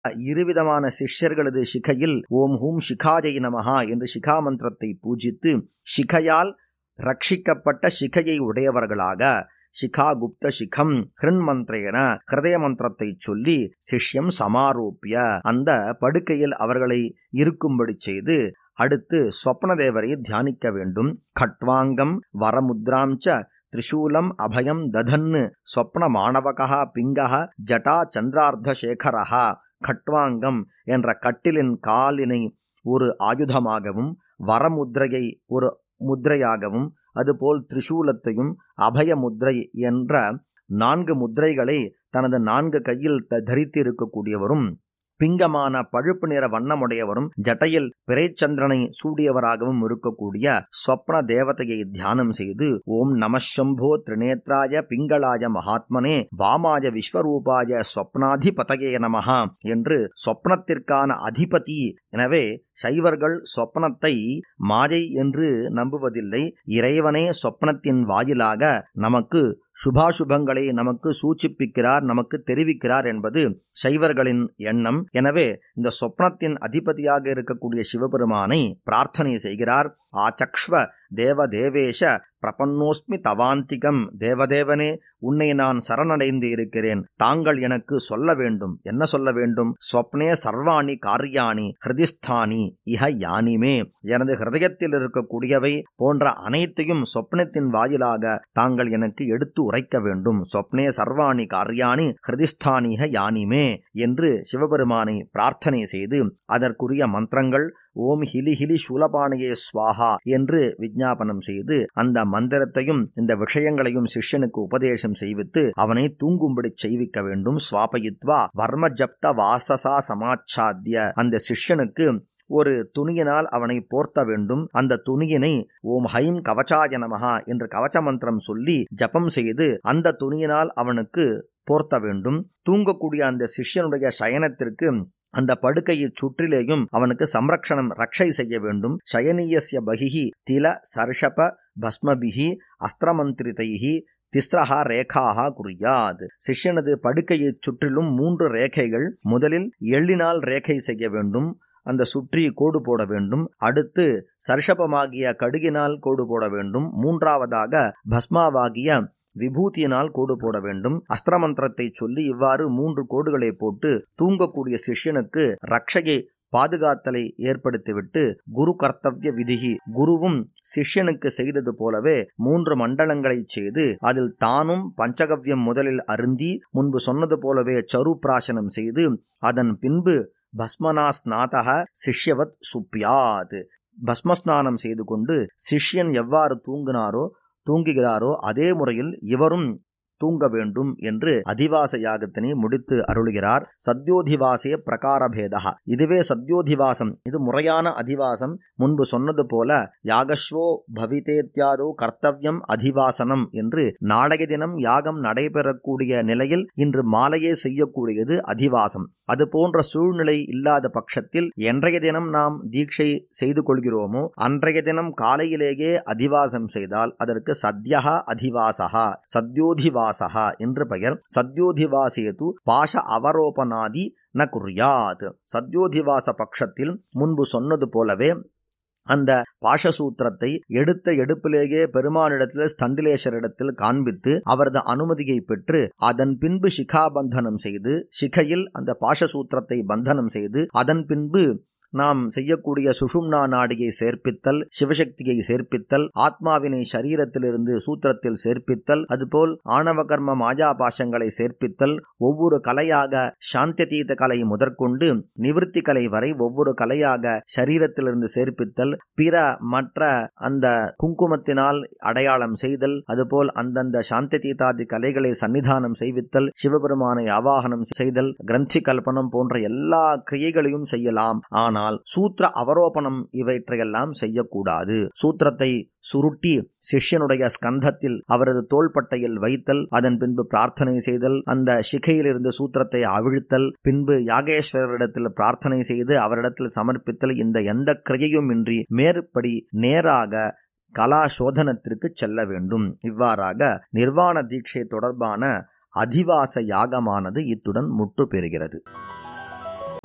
இருவிதமான சிஷ்யர்களது சிகையில் ஓம் ஹூம் சிகாஜை நமஹா என்று சிகா மந்திரத்தை பூஜித்து சிகையால் ரட்சிக்கப்பட்ட சிகையை உடையவர்களாக சிகா குப்த சிகம் ஹிருண்மந்திரேன ஹிருதய மந்திரத்தை சொல்லி சிஷ்யம் சமாரூபிய அந்த படுக்கையில் அவர்களை இருக்கும்படி செய்து அடுத்து ஸ்வப்னதேவரை தியானிக்க வேண்டும் கட்வாங்கம் வரமுத்ராம்ச திரிசூலம் அபயம் ததன்னு ஸ்வப்ன மாணவகா பிங்கக ஜட்டா சந்திரார்த்தசேகரஹா கட்வாங்கம் என்ற கட்டிலின் காலினை ஒரு ஆயுதமாகவும் வரமுத்ரையை ஒரு முத்ரையாகவும் அதுபோல் திரிசூலத்தையும் அபய முத்ரை என்ற நான்கு முத்ரைகளை தனது நான்கு கையில் தரித்து இருக்கக்கூடியவரும் பிங்கமான பழுப்பு நிற வண்ணமுடையவரும் ஜட்டையில் பிறைச்சந்திரனை சூடியவராகவும் இருக்கக்கூடிய ஸ்வப்ன தேவதையை தியானம் செய்து ஓம் நமசம்போ திரிநேத்ராய பிங்களாய மகாத்மனே வாமாய விஸ்வரூபாய ஸ்வப்னாதிபதயே நமஹா என்று சொப்னத்திற்கான அதிபதி எனவே சைவர்கள் சொப்னத்தை மாயை என்று நம்புவதில்லை இறைவனே சொப்னத்தின் வாயிலாக நமக்கு சுபாசுபங்களை நமக்கு சூச்சிப்பிக்கிறார் நமக்கு தெரிவிக்கிறார் என்பது சைவர்களின் எண்ணம் எனவே இந்த சொப்னத்தின் அதிபதியாக இருக்கக்கூடிய சிவபெருமானை பிரார்த்தனை செய்கிறார் ஆச்சக்ஷ்வ தேவதேவேஷ பிரபன்னோஸ்மி தவாந்திகம் தேவதேவனே உன்னை நான் சரணடைந்து இருக்கிறேன் தாங்கள் எனக்கு சொல்ல வேண்டும் என்ன சொல்ல வேண்டும் ஸ்வப்னே சர்வாணி காரியாணி ஹிருதிஸ்தானி இஹ யானிமே எனது ஹிருதயத்தில் இருக்கக்கூடியவை போன்ற அனைத்தையும் சொப்னத்தின் வாயிலாக தாங்கள் எனக்கு எடுத்து உரைக்க வேண்டும் சொப்னே சர்வாணி காரியாணி ஹிருதிஸ்தானிக யானிமே என்று சிவபெருமானை பிரார்த்தனை செய்து அதற்குரிய மந்திரங்கள் ஓம் ஹிலி ஹிலி சூலபானையே ஸ்வாஹா என்று விஜாபனம் செய்து அந்த மந்திரத்தையும் இந்த விஷயங்களையும் சிஷ்யனுக்கு உபதேசம் செய்வித்து அவனை தூங்கும்படி செய்விக்க வேண்டும் ஸ்வாபயித்வா வர்ம ஜப்த வாசசா சமாச்சாத்திய அந்த சிஷ்யனுக்கு ஒரு துணியினால் அவனை போர்த்த வேண்டும் அந்த துணியினை ஓம் ஹைம் கவச்சாய நமஹா என்று கவச்ச மந்திரம் சொல்லி ஜபம் செய்து அந்த துணியினால் அவனுக்கு போர்த்த வேண்டும் தூங்கக்கூடிய அந்த சிஷ்யனுடைய சயனத்திற்கு அந்த படுக்கையை சுற்றிலேயும் அவனுக்கு சம்ரக்ஷணம் ரக்ஷை செய்ய வேண்டும் சயனீயஸ்ய பகிஹி தில சர்ஷப பஸ்மபிஹி அஸ்திரமந்திரிதைஹி திஸ்ரஹா ரேகாஹா குறியாது சிஷ்யனது படுக்கையை சுற்றிலும் மூன்று ரேகைகள் முதலில் எள்ளினால் ரேகை செய்ய வேண்டும் அந்த சுற்றி கோடு போட வேண்டும் அடுத்து சர்ஷபமாகிய கடுகினால் கோடு போட வேண்டும் மூன்றாவதாக பஸ்மாவாகிய விபூதியினால் கோடு போட வேண்டும் அஸ்திரமந்திரத்தை சொல்லி இவ்வாறு மூன்று கோடுகளை போட்டு தூங்கக்கூடிய சிஷ்யனுக்கு ரக்ஷையை பாதுகாத்தலை ஏற்படுத்திவிட்டு குரு கர்த்தவிய விதிகி குருவும் சிஷ்யனுக்கு செய்தது போலவே மூன்று மண்டலங்களை செய்து அதில் தானும் பஞ்சகவ்யம் முதலில் அருந்தி முன்பு சொன்னது போலவே சரு பிராசனம் செய்து அதன் பின்பு பஸ்மனா ஸ்நாதக சிஷ்யவத் சுப்யாத் பஸ்மஸ்நானம் செய்து கொண்டு சிஷ்யன் எவ்வாறு தூங்கினாரோ தூங்குகிறாரோ அதே முறையில் இவரும் தூங்க வேண்டும் என்று அதிவாச யாகத்தினை முடித்து அருளுகிறார் சத்யோதிவாசே பிரகாரபேதா இதுவே சத்யோதிவாசம் இது முறையான அதிவாசம் முன்பு சொன்னது போல யாகஸ்வோ பவிதேத்யாதோ கர்த்தவியம் அதிவாசனம் என்று நாளைய தினம் யாகம் நடைபெறக்கூடிய நிலையில் இன்று மாலையே செய்யக்கூடியது அதிவாசம் அது போன்ற சூழ்நிலை இல்லாத பட்சத்தில் என்றைய தினம் நாம் தீட்சை செய்து கொள்கிறோமோ அன்றைய தினம் காலையிலேயே அதிவாசம் செய்தால் அதற்கு சத்யகா அதிவாசகா சத்யோதிவாசகா என்று பெயர் சத்யோதிவாசேது பாஷ அவரோபனாதி ந குறியாத் சத்யோதிவாச பட்சத்தில் முன்பு சொன்னது போலவே அந்த பாஷசூத்திரத்தை எடுத்த எடுப்பிலேயே பெருமானிடத்தில் ஸ்தண்டிலேஸ்வரிடத்தில் காண்பித்து அவரது அனுமதியை பெற்று அதன் பின்பு சிகாபந்தனம் செய்து சிகையில் அந்த பாஷசூத்திரத்தை பந்தனம் செய்து அதன் பின்பு நாம் செய்யக்கூடிய சுஷும்னா நாடியை சேர்ப்பித்தல் சிவசக்தியை சேர்ப்பித்தல் ஆத்மாவினை சரீரத்திலிருந்து சூத்திரத்தில் சேர்ப்பித்தல் அதுபோல் ஆணவ கர்ம மாஜா பாஷங்களை சேர்ப்பித்தல் ஒவ்வொரு கலையாக சாந்தியதீத கலை முதற்கொண்டு நிவிற்த்தி கலை வரை ஒவ்வொரு கலையாக சரீரத்திலிருந்து சேர்ப்பித்தல் பிற மற்ற அந்த குங்குமத்தினால் அடையாளம் செய்தல் அதுபோல் அந்தந்த சாந்தியதீதாதி கலைகளை சன்னிதானம் செய்வித்தல் சிவபெருமானை ஆவாகனம் செய்தல் கிரந்தி கல்பனம் போன்ற எல்லா கிரியைகளையும் செய்யலாம் ஆனால் ஆனால் சூத்திர அவரோபணம் இவற்றையெல்லாம் செய்யக்கூடாது சூத்திரத்தை சுருட்டி சிஷ்யனுடைய ஸ்கந்தத்தில் அவரது தோள்பட்டையில் வைத்தல் அதன் பின்பு பிரார்த்தனை செய்தல் அந்த சிகையிலிருந்து சூத்திரத்தை அவிழ்த்தல் பின்பு யாகேஸ்வரரிடத்தில் பிரார்த்தனை செய்து அவரிடத்தில் சமர்ப்பித்தல் இந்த எந்த கிரியையும் இன்றி மேற்படி நேராக கலா சோதனத்திற்கு செல்ல வேண்டும் இவ்வாறாக நிர்வாண தீட்சை தொடர்பான அதிவாச யாகமானது இத்துடன் முற்று பெறுகிறது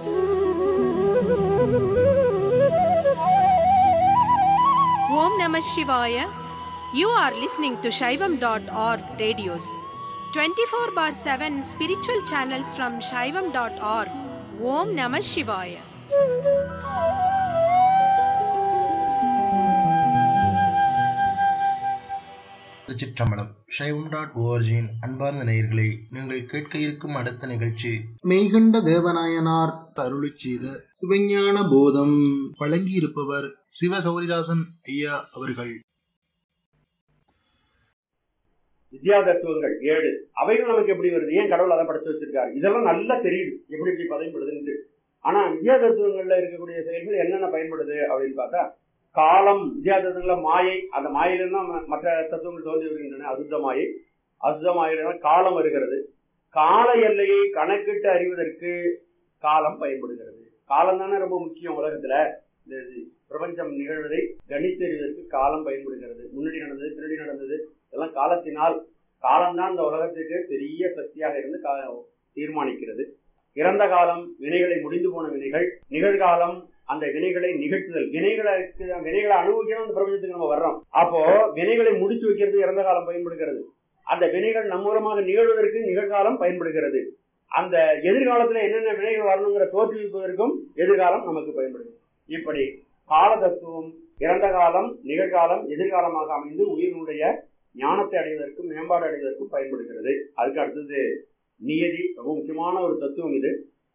Namah Shivaya. You are listening to Shaivam.org radios. 24 bar 7 spiritual channels from Shaivam.org. Om Namah Shivaya. திருச்சிற்றம்பலம் சைவம் டாட் ஓஆர்ஜியின் அன்பார்ந்த நேயர்களே நீங்கள் கேட்க இருக்கும் அடுத்த நிகழ்ச்சி மெய்கண்ட தேவநாயனார் அருளி செய்த சிவஞான போதம் வழங்கியிருப்பவர் சிவ சௌரிதாசன் ஐயா அவர்கள் வித்யா தத்துவங்கள் ஏழு அவைகள் நமக்கு எப்படி வருது ஏன் கடவுள் அதை படைச்சு வச்சிருக்காரு இதெல்லாம் நல்லா தெரியுது எப்படி எப்படி பயன்படுதுன்ட்டு ஆனா வித்யா தத்துவங்கள்ல இருக்கக்கூடிய செயல்கள் என்னென்ன பயன்படுது அப்படின்னு பார்த்தா காலம் வித்யா தத்துவங்கள மாயை அந்த மாயில தான் ம- மற்ற தத்துவங்கள் தோன்றி வருகின்றன அசுத்த மாயை அசுத்த மாயில காலம் வருகிறது கால எல்லையை கணக்கிட்டு அறிவதற்கு காலம் பயன்படுகிறது காலம் தானே ரொம்ப முக்கியம் உலகத்துல இந்த இது பிரபஞ்சம் நிகழ்வதை கணித்தறிவதற்கு காலம் பயன்படுகிறது முன்னாடி நடந்தது பின்னாடி நடந்தது இதெல்லாம் காலத்தினால் காலம்தான் இந்த உலகத்துக்கு பெரிய சக்தியாக இருந்து கா- தீர்மானிக்கிறது இறந்த காலம் வினைகளை முடிந்து போன வினைகள் நிகழ்காலம் அந்த வினைகளை நிகழ்த்துதல் வினைகளுக்கு வினைகளை அனுபவிக்கணும் அந்த பிரபஞ்சத்துக்கு நம்ம வர்றோம் அப்போ வினைகளை முடிச்சு வைக்கிறது இறந்த காலம் பயன்படுகிறது அந்த வினைகள் நம் மூலமாக நிகழ்வதற்கு நிகழ்காலம் பயன்படுகிறது அந்த எதிர்காலத்துல என்னென்ன வினைகள் வரணுங்கிற தோற்றுவிப்பதற்கும் எதிர்காலம் நமக்கு பயன்படுது இப்படி கால தத்துவம் இறந்த காலம் நிகழ்காலம் எதிர்காலமாக அமைந்து உயிரினுடைய ஞானத்தை அடைவதற்கும் மேம்பாடு அடைவதற்கும் பயன்படுகிறது அதுக்கு அடுத்தது நியதி ரொம்ப முக்கியமான ஒரு தத்துவம் இது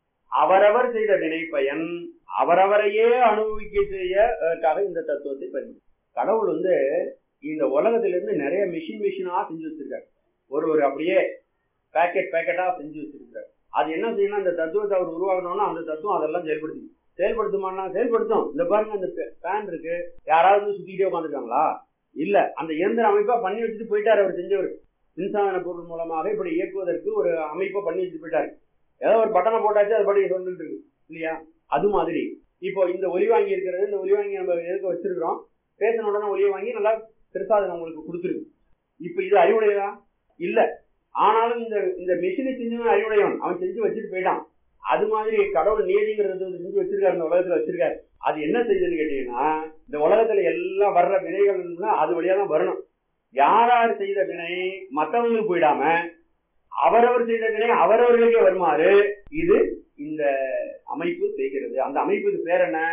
அவரவர் செய்த வினை பயன் அவரவரையே அனுபவிக்க செய்யக்காக இந்த தத்துவத்தை பயன்படுது கடவுள் வந்து இந்த உலகத்திலிருந்து நிறைய மிஷின் மிஷினா செஞ்சு வச்சிருக்காரு ஒரு ஒரு அப்படியே பேக்கெட் பேக்கெட்டா செஞ்சு வச்சிருக்காரு அது என்ன செய்யணும் அந்த தத்துவத்தை அவர் உருவாக்கணும்னா அந்த தத்துவம் அதெல்லாம் செயல்படுத்தி செயல்படுத்துமானா செயல்படுத்தும் இந்த பாருங்க அந்த ஃபேன் இருக்கு யாராவது வந்து சுத்திக்கிட்டே உட்காந்துருக்காங்களா இல்ல அந்த இயந்திர அமைப்பா பண்ணி வச்சுட்டு போயிட்டாரு அவர் செஞ்சவர் மின்சாதன பொருள் மூலமாக இப்படி இயக்குவதற்கு ஒரு அமைப்பை பண்ணி வச்சுட்டு போயிட்டாரு ஏதோ ஒரு பட்டனை போட்டாச்சு அது படி சொல்லிட்டு இருக்கு இல்லையா அது மாதிரி இப்போ இந்த ஒலி வாங்கி இருக்கிறது இந்த ஒலி வாங்கி நம்ம எதுக்கு வச்சிருக்கிறோம் பேசின உடனே ஒலியை வாங்கி நல்லா பெருசா அது நம்மளுக்கு கொடுத்துருக்கு இப்போ இது அறிவுடையதா இல்ல ஆனாலும் இந்த இந்த மிஷினை செஞ்சவன் அறிவுடையவன் அவன் செஞ்சு வச்சுட்டு போயிட்டான் அது மாதிரி கடவுள் நியதிங்கிறது வந்து செஞ்சு வச்சிருக்காரு இந்த உலகத்துல வச்சிருக்காரு அது என்ன செய்யுதுன்னு கேட்டீங்கன்னா இந்த உலகத்துல எல்லாம் வர்ற வினைகள்னா அது வழியா தான் வரணும் யார் யார் செய்த வினை மற்றவங்களுக்கு போயிடாம அவரவர் செய்த வினை அவரவர்களுக்கே வருமாறு இது இந்த அமைப்பு செய்கிறது அந்த அமைப்புக்கு பேர் என்ன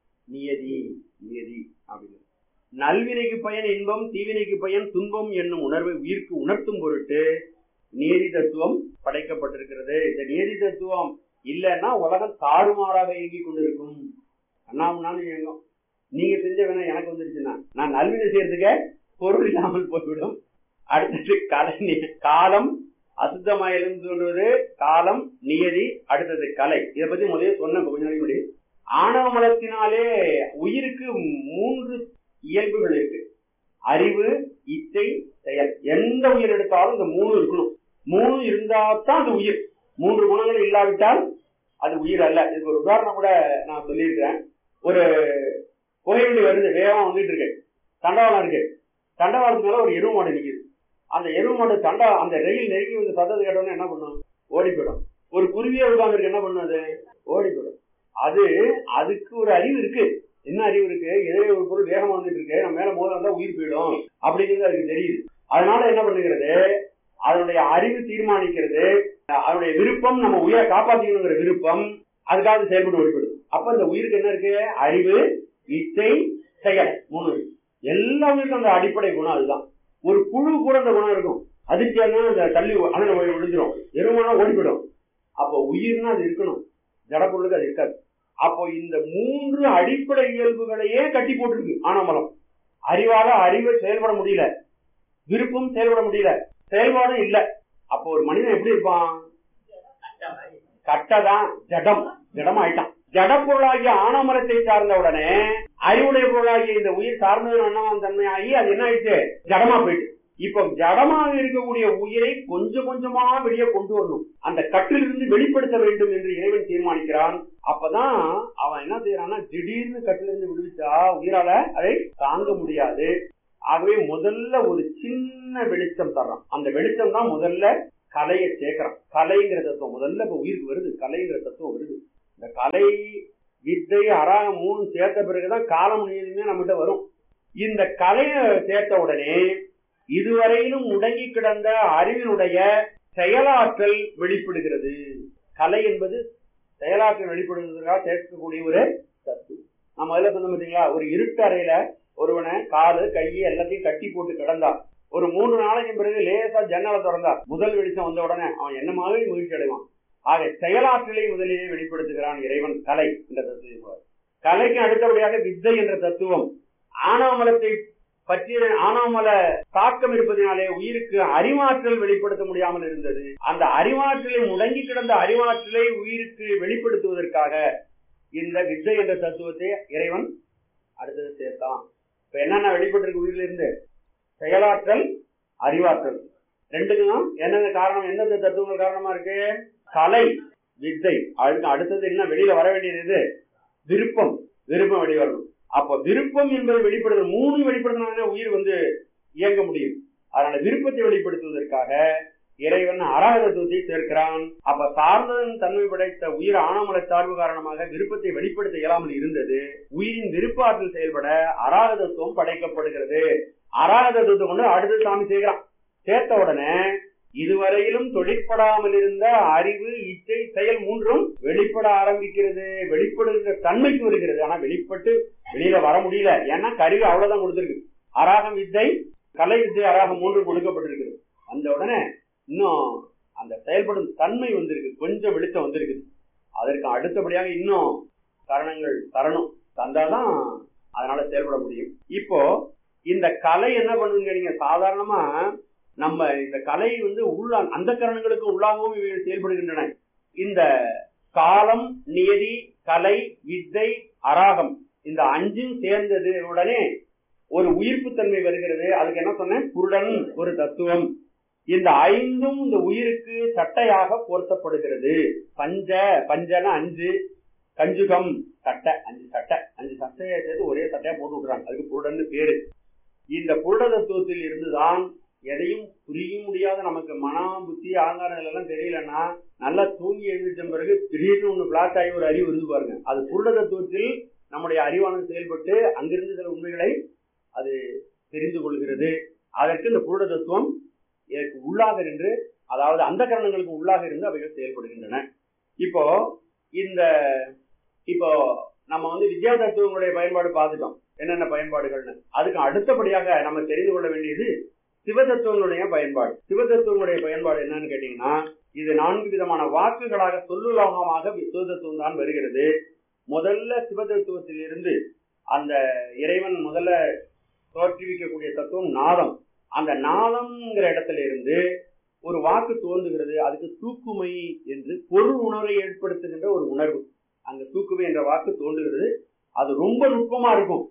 நியதி நியதி அப்படின்னு நல்வினைக்கு பயன் இன்பம் தீவினைக்கு பயன் துன்பம் என்னும் உணர்வை உயிர்க்கு உணர்த்தும் பொருட்டு நியதி தத்துவம் படைக்கப்பட்டிருக்கிறது இந்த நியதி தத்துவம் இல்லைன்னா உலகம் தாறுமாறாக இயங்கிக் கொண்டிருக்கும் அண்ணாமனாலும் இயங்கும் நீங்க செஞ்ச வினை எனக்கு வந்துருச்சுன்னா நான் நல்வினை செய்யறதுக்கு பொருள் இல்லாமல் போய்விடும் அடுத்தது கலை நி- காலம் அசுத்தமாயிருந்து சொல்றது காலம் நியதி அடுத்தது கலை இதை பத்தி முதல்ல சொன்ன கொஞ்ச நாளைக்கு முன்னாடி ஆணவ மலத்தினாலே உயிருக்கு மூன்று இயல்புகள் இருக்கு அறிவு இச்சை செயல் எந்த உயிர் எடுத்தாலும் இந்த மூணு இருக்கணும் மூணு இருந்தா தான் அது உயிர் மூன்று குணங்கள் இல்லாவிட்டால் அது உயிர் அல்ல இதுக்கு ஒரு உதாரணம் கூட நான் சொல்லியிருக்கிறேன் ஒரு புகைவண்டி வருது வேகமா வந்துட்டு இருக்கு தண்டவாளம் இருக்கு தண்டவாளத்து மேல ஒரு எருவு மாடு நிக்குது அந்த எருவு மாடு தண்டா அந்த ரயில் நெருங்கி வந்து சத்தத்தை கேட்டோன்னே என்ன பண்ணும் ஓடி போயிடும் ஒரு குருவியே உட்காந்துருக்கு என்ன பண்ணும் அது ஓடி போயிடும் அது அதுக்கு ஒரு அறிவு இருக்கு என்ன அறிவு இருக்கு எதிரே ஒரு பொருள் வேகமா வந்துட்டு இருக்கு நம்ம மேல மோத வந்தா உயிர் போயிடும் அப்படிங்கிறது அதுக்கு தெரியுது அதனால என்ன பண்ணுகிறது அதனுடைய அறிவு தீர்மானிக்கிறது அதனுடைய விருப்பம் நம்ம உயிரை காப்பாத்திக்கணுங்கிற விருப்பம் அதுக்காக அது செயல்பட்டு ஓடிப்படுது அப்ப இந்த உயிருக்கு என்ன இருக்கு அறிவு இச்சை செயல் மூணு இருக்கு எல்லா உயிருக்கும் அந்த அடிப்படை குணம் அதுதான் ஒரு புழு கூட அந்த குணம் இருக்கும் அதிர்ச்சியா அந்த தள்ளி அண்ணன் போய் விழுந்துரும் எருமானா ஓடிவிடும் அப்போ உயிர்னா அது இருக்கணும் ஜடப்பொருளுக்கு அது இருக்காது அப்போ இந்த மூன்று அடிப்படை இயல்புகளையே கட்டி போட்டிருக்கு ஆனமலம் அறிவால அறிவை செயல்பட முடியல விருப்பம் செயல்பட முடியல செயல்பாடும் இல்ல அப்போ ஒரு மனிதன் எப்படி இருப்பான் கட்டதான் ஜடம் ஜடம் ஆயிட்டான் ஜட பொருளாகிய ஆனமரத்தை சார்ந்த உடனே அறிவுடைய பொருளாகிய இந்த உயிர் சார்ந்தது என்னவாம் தன்மையாகி அது என்ன ஆயிடுச்சு ஜடமா போயிட்டு இப்போ ஜடமாக இருக்கக்கூடிய உயிரை கொஞ்சம் கொஞ்சமா வெளியே கொண்டு வரணும் அந்த கட்டிலிருந்து வெளிப்படுத்த வேண்டும் என்று இறைவன் தீர்மானிக்கிறான் அப்பதான் அவன் என்ன செய்யறான்னா திடீர்னு கட்டிலிருந்து விடுவிச்சா உயிரால அதை தாங்க முடியாது ஆகவே முதல்ல ஒரு சின்ன வெளிச்சம் தர்றான் அந்த வெளிச்சம் தான் முதல்ல கலையை சேர்க்கிறான் கலைங்கிற தத்துவம் முதல்ல இப்ப உயிருக்கு வருது கலைங்கிற தத்துவம் வருது இந்த கலை வித்தை அராகம் மூணு சேர்த்த பிறகுதான் காலம் நியதியுமே நம்மகிட்ட வரும் இந்த கலையை சேர்த்த உடனே இதுவரையிலும் முடங்கி கிடந்த அறிவினுடைய செயலாற்றல் வெளிப்படுகிறது கலை என்பது செயலாற்றல் வெளிப்படுவதற்காக சேர்க்கக்கூடிய ஒரு தத்துவம் நம்ம முதல்ல சொன்ன பார்த்தீங்களா ஒரு இருட்டு அறையில ஒருவனை காலு கையை எல்லாத்தையும் கட்டி போட்டு கிடந்தான் ஒரு மூன்று நாளைக்கு பிறகு லேசா ஜன்னலை திறந்தா முதல் வெளிச்சம் வந்த உடனே அவன் என்ன மாதிரி மகிழ்ச்சி அடைவான் ஆக செயலாற்றலை முதலிலே வெளிப்படுத்துகிறான் இறைவன் கலை என்ற தத்துவம் கலைக்கு அடுத்தபடியாக வித்தை என்ற தத்துவம் ஆனாமலத்தை பற்றிய ஆனாமல தாக்கம் இருப்பதனாலே உயிருக்கு அறிவாற்றல் வெளிப்படுத்த முடியாமல் இருந்தது அந்த அறிவாற்றலை முடங்கி கிடந்த அறிவாற்றலை உயிருக்கு வெளிப்படுத்துவதற்காக இந்த வித்தை என்ற தத்துவத்தை இறைவன் அடுத்தது சேர்த்தான் இப்ப என்னென்ன வெளிப்பட்டிருக்கு உயிரில இருந்து செயலாற்றல் அறிவாற்றல் ரெண்டுக்கும் என்னென்ன காரணம் எந்தெந்த தத்துவங்கள் காரணமா இருக்கு கலை வித்தை அதுக்கு அடுத்தது என்ன வெளியில வர வேண்டியது விருப்பம் விருப்பம் வெளியே வரணும் அப்ப விருப்பம் என்பது வெளிப்படுதல் மூணு வெளிப்படுத்தினாலே உயிர் வந்து இயங்க முடியும் அதனால விருப்பத்தை வெளிப்படுத்துவதற்காக இறைவன் அராக தத்துவத்தை சேர்க்கிறான் அப்ப சார்ந்ததன் தன்மை படைத்த உயிர் ஆணவமல சார்பு காரணமாக விருப்பத்தை வெளிப்படுத்த இயலாமல் இருந்தது உயிரின் விருப்ப ஆற்றல் செயல்பட அராக தத்துவம் படைக்கப்படுகிறது அராக தத்துவத்தை கொண்டு அடுத்து சாமி சேர்க்கிறான் சேர்த்த உடனே இதுவரையிலும் தொழிற்படாமல் இருந்த அறிவு இச்சை செயல் மூன்றும் வெளிப்பட ஆரம்பிக்கிறது வெளிப்படுகிற தன்மைக்கு வருகிறது ஆனா வெளிப்பட்டு வெளியில வர முடியல ஏன்னா கருவி அவ்வளவுதான் கொடுத்திருக்கு அராகம் வித்தை கலை வித்தை அராகம் மூன்று கொடுக்கப்பட்டிருக்கிறது அந்த உடனே இன்னும் அந்த செயல்படும் தன்மை வந்திருக்கு கொஞ்சம் வெளிச்சம் வந்திருக்குது அதற்கு அடுத்தபடியாக இன்னும் காரணங்கள் தரணும் தந்தாதான் அதனால செயல்பட முடியும் இப்போ இந்த கலை என்ன பண்ணுங்க நீங்க சாதாரணமா நம்ம இந்த கலை வந்து உள்ள அந்த கரணங்களுக்கு உள்ளாகவும் இவைகள் செயல்படுகின்றன இந்த காலம் நியதி கலை வித்தை அராகம் இந்த அஞ்சும் சேர்ந்தது உடனே ஒரு உயிர்ப்பு தன்மை வருகிறது அதுக்கு என்ன சொன்னேன் புருடன் ஒரு தத்துவம் இந்த ஐந்தும் இந்த உயிருக்கு சட்டையாக பொருத்தப்படுகிறது பஞ்ச பஞ்சன அஞ்சு கஞ்சுகம் சட்டை அஞ்சு சட்டை அஞ்சு சட்டையை சேர்த்து ஒரே சட்டையா போட்டு விடுறாங்க அதுக்கு புருடன்னு பேரு இந்த புருட தத்துவத்தில் இருந்துதான் எதையும் புரிய முடியாத நமக்கு மனம் புத்தி ஆங்காரங்கள் எல்லாம் தெரியலன்னா நல்லா தூங்கி எழுந்திருச்ச பிறகு திடீர்னு ஒண்ணு பிளாட் ஆகி ஒரு அறிவு வருது பாருங்க அது புருட தத்துவத்தில் நம்முடைய அறிவானது செயல்பட்டு அங்கிருந்து சில உண்மைகளை அது தெரிந்து கொள்கிறது அதற்கு இந்த புருட தத்துவம் இதற்கு உள்ளாக இருந்து அதாவது அந்த கரணங்களுக்கு உள்ளாக இருந்து அவைகள் செயல்படுகின்றன இப்போ இந்த இப்போ நம்ம வந்து வித்யா தத்துவங்களுடைய பயன்பாடு பார்த்துட்டோம் என்னென்ன பயன்பாடுகள்னு அதுக்கு அடுத்தபடியாக நம்ம தெரிந்து கொள்ள வேண்டியது சிவதத்துவங்களுடைய பயன்பாடு சிவதத்துவங்களுடைய பயன்பாடு என்னன்னு கேட்டீங்கன்னா இது நான்கு விதமான வாக்குகளாக சொல்லுலோகமாக சிவதத்துவம் தான் வருகிறது முதல்ல சிவதத்துவத்தில் இருந்து அந்த இறைவன் முதல்ல தோற்றுவிக்கக்கூடிய தத்துவம் நாதம் அந்த நாதம்ங்கிற இடத்துல இருந்து ஒரு வாக்கு தோன்றுகிறது அதுக்கு தூக்குமை என்று பொருள் உணர்வை ஏற்படுத்துகின்ற ஒரு உணர்வு அந்த தூக்குமை என்ற வாக்கு தோன்றுகிறது அது ரொம்ப நுட்பமா இருக்கும்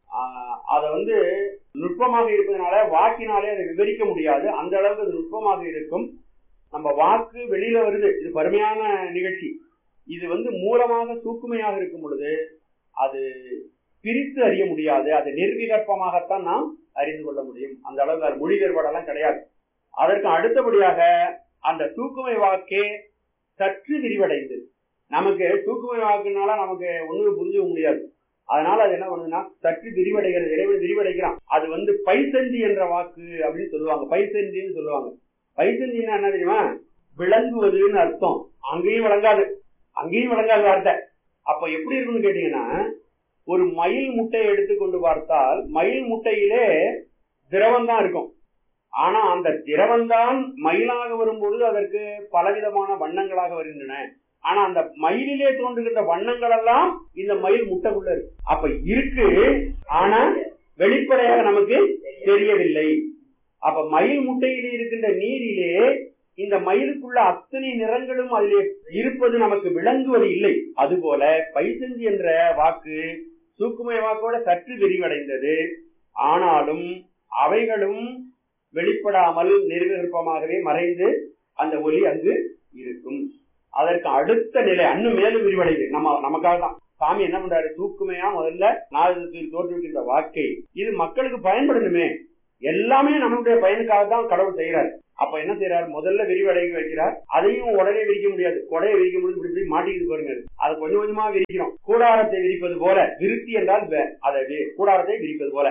அதை வந்து நுட்பமாக இருப்பதனால வாக்கினாலே அதை விவரிக்க முடியாது அந்த அளவுக்கு அது நுட்பமாக இருக்கும் நம்ம வாக்கு வெளியில வருது இது பருமையான நிகழ்ச்சி இது வந்து மூலமாக தூக்குமையாக இருக்கும் பொழுது அது பிரித்து அறிய முடியாது அது நிர்விகற்பமாகத்தான் நாம் அறிந்து கொள்ள முடியும் அந்த அளவுக்கு அது மொழி வேறுபாடெல்லாம் கிடையாது அதற்கு அடுத்தபடியாக அந்த தூக்குமை வாக்கே சற்று விரிவடைந்து நமக்கு தூக்குமை வாக்குனால நமக்கு ஒண்ணும் புரிஞ்சுக்க முடியாது அதனால அது என்ன பண்ணுதுன்னா சற்று விரிவடைகிறது இறைவன் விரிவடைக்கிறான் அது வந்து பைசந்தி என்ற வாக்கு அப்படின்னு சொல்லுவாங்க பைசந்தின்னு சொல்லுவாங்க பைசந்தின்னா என்ன தெரியுமா விளங்குவதுன்னு அர்த்தம் அங்கேயும் விளங்காது அங்கேயும் விளங்காத வார்த்தை அப்ப எப்படி இருக்குன்னு கேட்டீங்கன்னா ஒரு மயில் முட்டையை எடுத்துக்கொண்டு பார்த்தால் மயில் முட்டையிலே திரவம் தான் இருக்கும் ஆனா அந்த திரவம் தான் மயிலாக வரும்பொழுது அதற்கு பலவிதமான வண்ணங்களாக வருகின்றன ஆனா அந்த மயிலிலே தோன்றுகின்ற வண்ணங்கள் எல்லாம் இந்த மயில் முட்டைக்குள்ள இருக்கு அப்ப இருக்கு ஆனா வெளிப்படையாக நமக்கு தெரியவில்லை அப்ப மயில் முட்டையிலே இருக்கின்ற நீரிலே இந்த மயிலுக்குள்ள அத்தனை நிறங்களும் அதிலே இருப்பது நமக்கு விளங்குவது இல்லை அதுபோல பைசந்தி என்ற வாக்கு சூக்குமை வாக்கோட சற்று விரிவடைந்தது ஆனாலும் அவைகளும் வெளிப்படாமல் நிர்விகற்பமாகவே மறைந்து அந்த ஒலி அங்கு இருக்கும் அதற்கு அடுத்த நிலை அன்னும் மேலும் விரிவடைது நம்ம நமக்காக தான் சாமி என்ன பண்றாரு தூக்குமையா முதல்ல நாதத்தில் தோற்றுவிக்கின்ற வாக்கை இது மக்களுக்கு பயன்படணுமே எல்லாமே நம்மளுடைய பயனுக்காக தான் கடவுள் செய்யறாரு அப்ப என்ன செய்யறாரு முதல்ல விரிவடைய வைக்கிறார் அதையும் உடனே விரிக்க முடியாது கொடையை விரிக்க முடியும் இப்படி இப்படி மாட்டிக்கிட்டு பாருங்க அதை கொஞ்சம் கொஞ்சமா விரிக்கிறோம் கூடாரத்தை விரிப்பது போல விருத்தி என்றால் அதை கூடாரத்தை விரிப்பது போல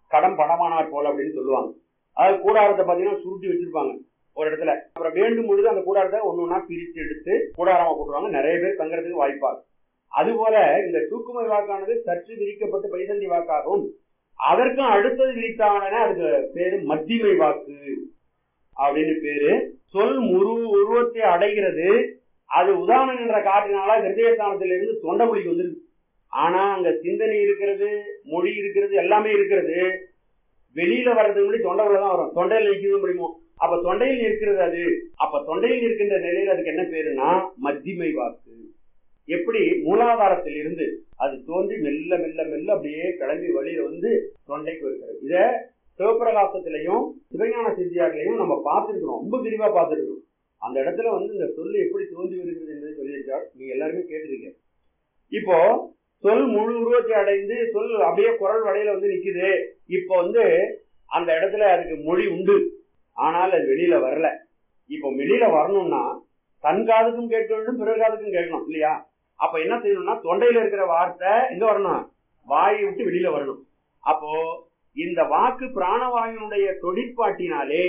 கடம் படமானார் போல அப்படின்னு சொல்லுவாங்க அதாவது கூடாரத்தை பாத்தீங்கன்னா சுருட்டி வச்சிருப்பாங்க ஒரு இடத்துல அப்புறம் வேண்டும் பொழுது அந்த கூடாரத்தை ஒண்ணு ஒண்ணா பிரித்து எடுத்து கூடாரமா போட்டுருவாங்க நிறைய பேர் தங்குறதுக்கு வாய்ப்பாங்க அதுபோல இந்த தூக்குமை வாக்கானது சற்று விரிக்கப்பட்டு பைசந்தி வாக்காகவும் அதற்கும் அடுத்தது விரித்தாங்கன்னா அதுக்கு பேரு மத்திமை வாக்கு அப்படின்னு பேரு சொல் முரு உருவத்தை அடைகிறது அது உதாரணம் என்ற காட்டினால ஹிருதயஸ்தானத்திலிருந்து தொண்டமொழிக்கு வந்துருக்கு ஆனா அங்க சிந்தனை இருக்கிறது மொழி இருக்கிறது எல்லாமே இருக்கிறது வெளியில வர்றதுக்கு முன்னாடி தொண்டையில தான் வரும் தொண்டையில் நிற்கிறது முடியுமோ அப்ப தொண்டையில் நிற்கிறது அது அப்ப தொண்டையில் இருக்கின்ற நிலையில அதுக்கு என்ன பேருனா மத்திமை வாக்கு எப்படி மூலாதாரத்தில் இருந்து அது தோன்றி மெல்ல மெல்ல மெல்ல அப்படியே கிளம்பி வழியில வந்து தொண்டைக்கு இருக்கிறது இத சிவபிரகாசத்திலையும் சிவஞான சித்தியாரிலையும் நம்ம பார்த்துருக்கிறோம் ரொம்ப விரிவா பார்த்துருக்கிறோம் அந்த இடத்துல வந்து இந்த சொல்லு எப்படி தோன்றி வருகிறது என்பதை சொல்லியிருக்கார் நீங்க எல்லாருமே கேட்டிருக்கீங்க இப்போ சொல் முழு உருவத்தை அடைந்து சொல் அப்படியே குரல் வடையில வந்து நிக்குது இப்போ வந்து அந்த இடத்துல அதுக்கு மொழி உண்டு ஆனால் அது வெளியில வரல இப்போ வெளியில வரணும்னா தன் காதுக்கும் கேட்க வேண்டும் பிறர் காதுக்கும் கேட்கணும் இல்லையா அப்ப என்ன செய்யணும்னா தொண்டையில இருக்கிற வார்த்தை எங்க வரணும் வாயை விட்டு வெளியில வரணும் அப்போ இந்த வாக்கு பிராணவாயுனுடைய தொழிற்பாட்டினாலே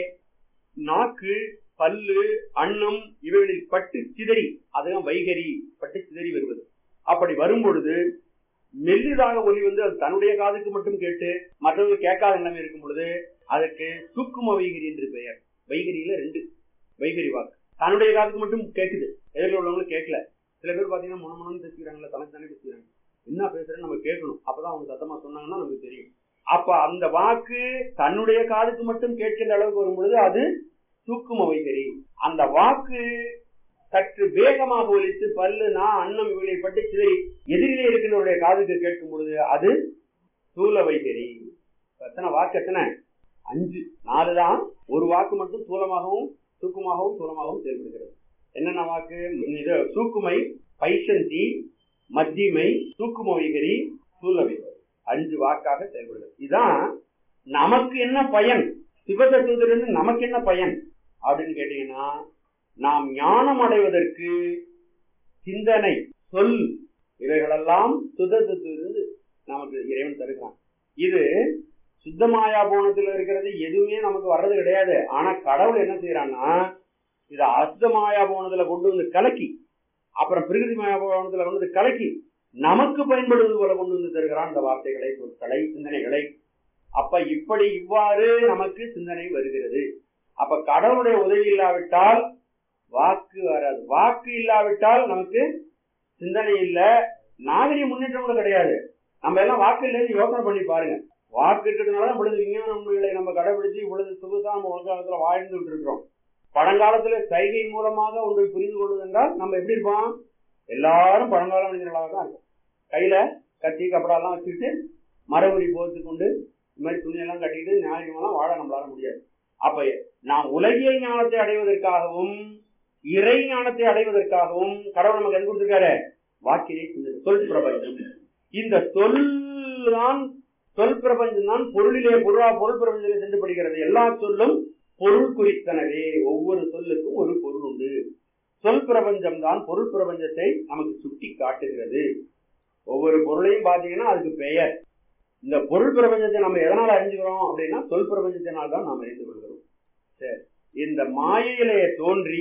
நாக்கு பல்லு அன்னம் இவைகளில் பட்டு சிதறி அதுதான் வைகரி பட்டு சிதறி வருவது அப்படி வரும் பொழுது மெல்லிதாக ஒலி வந்து அது தன்னுடைய காதுக்கு மட்டும் கேட்டு மற்றவர்கள் கேட்காத நிலைமை இருக்கும் பொழுது அதற்கு சூக்கும வைகரி என்று பெயர் வைகரியில ரெண்டு வைகரி வாக்கு தன்னுடைய காதுக்கு மட்டும் கேட்குது எதிரில் உள்ளவங்களும் கேட்கல சில பேர் பாத்தீங்கன்னா மொன மொனன்னு பேசிக்கிறாங்களா தனக்கு தானே பேசிக்கிறாங்க என்ன பேசுறேன்னு நம்ம கேட்கணும் அப்பதான் அவங்க சத்தமா சொன்னாங்கன்னா நமக்கு தெரியும் அப்ப அந்த வாக்கு தன்னுடைய காதுக்கு மட்டும் கேட்கின்ற அளவுக்கு வரும் பொழுது அது சூக்கும வைகரி அந்த வாக்கு சற்று வேகமாக ஒலித்து பல்லு நான் அன்னம் இவளை பட்டு சிதறி எதிரிலே இருக்கின்றவருடைய காதுக்கு கேட்கும் பொழுது அது சூல வைகரி எத்தனை வாக்கு எத்தனை அஞ்சு நாலு தான் ஒரு வாக்கு மட்டும் சூலமாகவும் சூக்குமாகவும் சூலமாகவும் செயல்படுகிறது என்னென்ன வாக்கு இது சூக்குமை பைசந்தி மத்தியமை சூக்கும வைகரி சூல வைகரி அஞ்சு வாக்காக செயல்படுகிறது இதுதான் நமக்கு என்ன பயன் சிவதத்துவத்திலிருந்து நமக்கு என்ன பயன் அப்படின்னு கேட்டீங்கன்னா நாம் ஞானம் அடைவதற்கு சிந்தனை சொல் இவைகளெல்லாம் சுதத்திலிருந்து நமக்கு இறைவன் தருகிறான் இது சுத்தமாயா போனத்துல இருக்கிறது எதுவுமே நமக்கு வர்றது கிடையாது ஆனா கடவுள் என்ன செய்யறான்னா இத அசுத்தமாயா போனதுல கொண்டு வந்து கலக்கி அப்புறம் பிரகிருதி மாயா போனதுல கொண்டு வந்து கலக்கி நமக்கு பயன்படுவது போல கொண்டு வந்து தருகிறான் இந்த வார்த்தைகளை சொற்களை சிந்தனைகளை அப்ப இப்படி இவ்வாறு நமக்கு சிந்தனை வருகிறது அப்ப கடவுளுடைய உதவி இல்லாவிட்டால் வாக்கு வராது வாக்கு இல்லாவிட்டால் நமக்கு சிந்தனை இல்ல நாகரிக முன்னேற்றம் கூட கிடையாது நம்ம எல்லாம் வாக்கு இல்லைன்னு யோசனை பண்ணி பாருங்க வாக்கு இருக்கிறதுனால இவ்வளவு விஞ்ஞான உண்மைகளை நம்ம கடைபிடிச்சு இவ்வளவு சொகுசா நம்ம உலகத்துல வாழ்ந்துட்டு இருக்கிறோம் பழங்காலத்துல சைகை மூலமாக ஒன்றை புரிந்து கொள்வது என்றால் நம்ம எப்படி இருப்போம் எல்லாரும் பழங்கால மனிதர்களாக தான் இருக்கும் கையில கத்தி கப்படாலாம் வச்சுக்கிட்டு மரபுரி போர்த்து கொண்டு இந்த மாதிரி துணியெல்லாம் கட்டிட்டு நியாயமெல்லாம் வாழ நம்மளால முடியாது அப்ப நாம் உலகியல் ஞானத்தை அடைவதற்காகவும் இறை ஞானத்தை அடைவதற்காகவும் கடவுள் நமக்கு எது கொடுத்திருக்காரு வாக்கினை சொல் பிரபஞ்சம் இந்த சொல் தான் சொல் பிரபஞ்சம் தான் பொருளிலே பொருளா பொருள் பிரபஞ்சத்திலே சென்று படுகிறது எல்லா சொல்லும் பொருள் குறித்தனவே ஒவ்வொரு சொல்லுக்கும் ஒரு பொருள் உண்டு சொல் பிரபஞ்சம் தான் பொருள் பிரபஞ்சத்தை நமக்கு சுட்டி காட்டுகிறது ஒவ்வொரு பொருளையும் பாத்தீங்கன்னா அதுக்கு பெயர் இந்த பொருள் பிரபஞ்சத்தை நம்ம எதனால அறிஞ்சுக்கிறோம் அப்படின்னா சொல் பிரபஞ்சத்தினால் தான் நாம் அறிந்து கொள்கிறோம் சரி இந்த மாயையிலே தோன்றி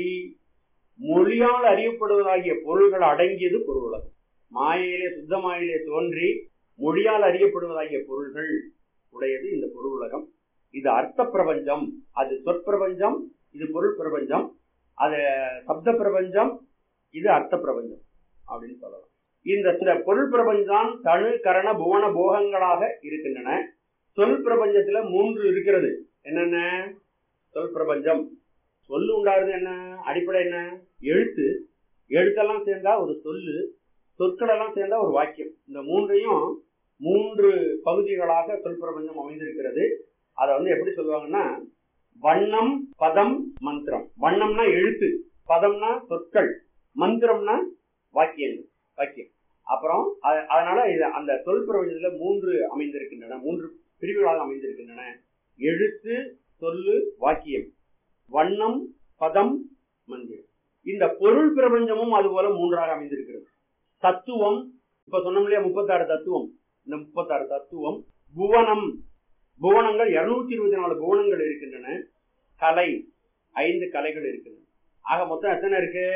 மொழியால் அறியப்படுவதாகிய பொருள்கள் அடங்கியது பொருள் உலகம் மாயையிலே சுத்த மாயிலே தோன்றி மொழியால் அறியப்படுவதாகிய பொருள்கள் உடையது இந்த பொருள் உலகம் இது அர்த்த பிரபஞ்சம் அது சொற்பிரபஞ்சம் இது பொருள் பிரபஞ்சம் அது சப்த பிரபஞ்சம் இது அர்த்த பிரபஞ்சம் அப்படின்னு சொல்லலாம் இந்த சில பொருள் பிரபஞ்சம் தனு கரண புவன போகங்களாக இருக்கின்றன சொல் பிரபஞ்சத்துல மூன்று இருக்கிறது என்னென்ன சொல் பிரபஞ்சம் சொல்லு உண்டாருது என்ன அடிப்படை என்ன எழுத்து எழுத்தெல்லாம் சேர்ந்தா ஒரு சொல்லு சொற்கள் எல்லாம் சேர்ந்தா ஒரு வாக்கியம் இந்த மூன்றையும் மூன்று பகுதிகளாக சொல் பிரபஞ்சம் அமைந்திருக்கிறது அதை வந்து எப்படி சொல்லுவாங்கன்னா வண்ணம் பதம் மந்திரம் வண்ணம்னா எழுத்து பதம்னா சொற்கள் மந்திரம்னா வாக்கியங்கள் வாக்கியம் அப்புறம் அதனால இது அந்த சொல் பிரபஞ்சத்துல மூன்று அமைந்திருக்கின்றன மூன்று பிரிவுகளாக அமைந்திருக்கின்றன எழுத்து சொல்லு வாக்கியம் வண்ணம் பதம் மந்திரம் இந்த பொருள் பிரபஞ்சமும் அது போல மூன்றாக அமைந்திருக்கிறது தத்துவம் இப்ப சொன்னோம் இல்லையா முப்பத்தாறு தத்துவம் இந்த முப்பத்தாறு தத்துவம் புவனம் புவனங்கள் இருநூத்தி இருபத்தி நாலு புவனங்கள் இருக்கின்றன கலை ஐந்து கலைகள் இருக்கின்றன ஆக மொத்தம் எத்தனை இருக்கு